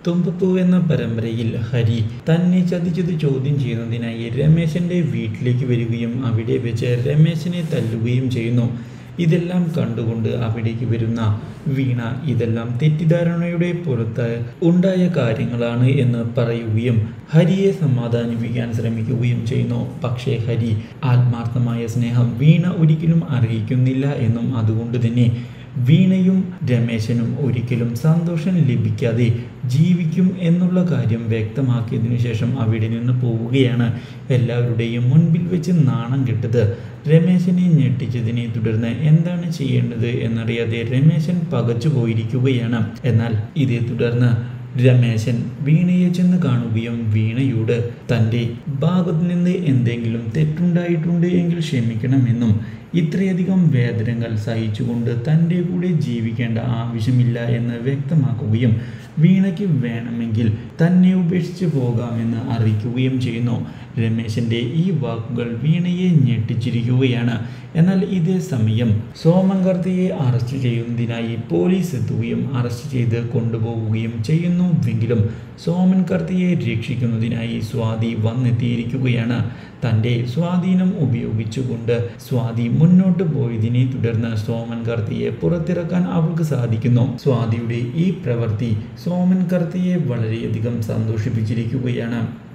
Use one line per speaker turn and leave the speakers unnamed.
തുമ്പപ്പൂ എന്ന പരമ്പരയിൽ ഹരി തന്നെ ചതിച്ചത് ചോദ്യം ചെയ്യുന്നതിനായി രമേശന്റെ വീട്ടിലേക്ക് വരികയും അവിടെ വെച്ച് രമേശനെ തല്ലുകയും ചെയ്യുന്നു ഇതെല്ലാം കണ്ടുകൊണ്ട് അവിടേക്ക് വരുന്ന വീണ ഇതെല്ലാം തെറ്റിദ്ധാരണയുടെ പുറത്ത് ഉണ്ടായ കാര്യങ്ങളാണ് എന്ന് പറയുകയും ഹരിയെ സമാധാനിപ്പിക്കാൻ ശ്രമിക്കുകയും ചെയ്യുന്നു പക്ഷേ ഹരി ആത്മാർത്ഥമായ സ്നേഹം വീണ ഒരിക്കലും അറിയിക്കുന്നില്ല എന്നും അതുകൊണ്ട് തന്നെ വീണയും രമേശനും ഒരിക്കലും സന്തോഷം ലഭിക്കാതെ ജീവിക്കും എന്നുള്ള കാര്യം വ്യക്തമാക്കിയതിനു ശേഷം അവിടെ നിന്ന് പോവുകയാണ് എല്ലാവരുടെയും മുൻപിൽ വെച്ച് നാണം കെട്ടത് രമേശനെ ഞെട്ടിച്ചതിനെ തുടർന്ന് എന്താണ് ചെയ്യേണ്ടത് എന്നറിയാതെ രമേശൻ പകച്ചു പോയിരിക്കുകയാണ് എന്നാൽ ഇതേ തുടർന്ന് രമേശൻ വീണയെ ചെന്ന് കാണുകയും വീണയോട് തൻ്റെ ഭാഗത്ത് നിന്ന് എന്തെങ്കിലും തെറ്റുണ്ടായിട്ടുണ്ട് എങ്കിൽ ക്ഷമിക്കണമെന്നും ഇത്രയധികം വേദനകൾ സഹിച്ചുകൊണ്ട് തൻ്റെ കൂടെ ജീവിക്കേണ്ട ആവശ്യമില്ല എന്ന് വ്യക്തമാക്കുകയും വീണയ്ക്ക് വേണമെങ്കിൽ തന്നെ ഉപേക്ഷിച്ച് പോകാമെന്ന് അറിയിക്കുകയും ചെയ്യുന്നു രമേശൻ്റെ ഈ വാക്കുകൾ വീണയെ ഞെട്ടിച്ചിരിക്കുകയാണ് എന്നാൽ ഇതേ സമയം സോമൻ കർത്തിയെ അറസ്റ്റ് ചെയ്യുന്നതിനായി പോലീസ് എത്തുകയും അറസ്റ്റ് ചെയ്ത് കൊണ്ടുപോവുകയും ചെയ്യുന്നുവെങ്കിലും സോമൻ കർത്തിയെ രക്ഷിക്കുന്നതിനായി സ്വാതി വന്നെത്തിയിരിക്കുകയാണ് തൻ്റെ സ്വാധീനം ഉപയോഗിച്ചുകൊണ്ട് സ്വാതി മുന്നോട്ട് പോയതിനെ തുടർന്ന് സോമൻ കർത്തിയെ പുറത്തിറക്കാൻ അവൾക്ക് സാധിക്കുന്നു സ്വാതിയുടെ ഈ പ്രവൃത്തി സോമൻ കർത്തിയെ വളരെയധികം സന്തോഷിപ്പിച്ചിരിക്കുകയാണ്